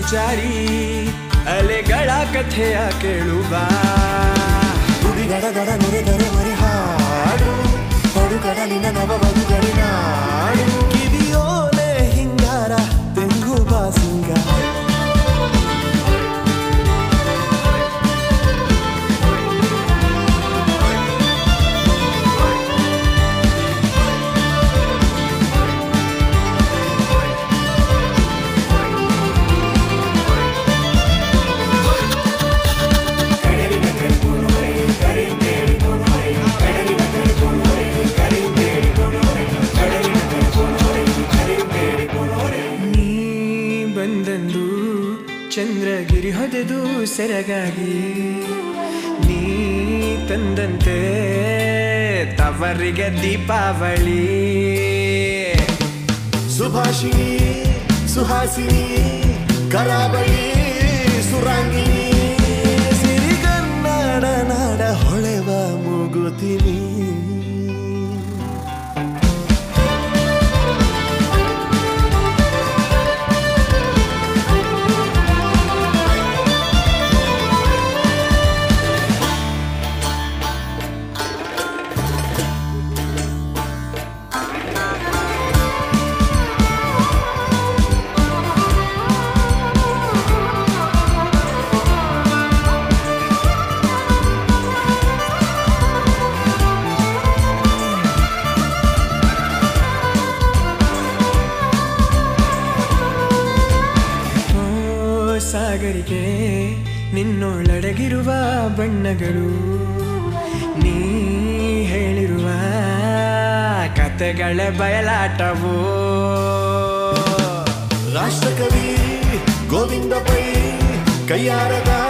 ಸಂಚಾರಿ ಅಲೆಗಳ ಕಥೆಯ ಕೇಳುವ ಗುಡಿಗಡ ಗಡ ನುಡಿದರೆ ಮರಿ ಹಾಡು ಪಡು ಕಡಲಿನ ನವ ಬದುಗಳಿನಾಡು ಕಿವಿಯೋಲೆ ಹಿಂಗಾರ ತೆಂಗು ಬಾಸಿಂಗಾರ ನೀ ಬಂದಂದು ಚಂದ್ರಗಿರಿ ಹೊದೆದು ಸೆರಗಾಗಿ ನೀ ತಂದಂತೆ ತವರಿಗೆ ದೀಪಾವಳಿ ಸುಭಾಷಿಣಿ ಸುಹಾಸಿನಿ ಕರಾವಳಿ ಸುರಾಂಗಿನಿ ಸಿರಿಗನ್ನಡ ನಾಡ ಹೊಳೆವ ಮುಗುತಿನಿ ಓ ಸಾಗರಿಕೆ ನಿನ್ನೊಳಡಗಿರುವ ಬಣ್ಣಗಳು ನೀ ಹೇಳಿರುವ ಕತೆಗಳ ಬಯಲಾಟವು ರಾಷ್ಟ್ರಕವಿ ಗೋವಿಂದ ಪೈ ಕೈಯಾರದ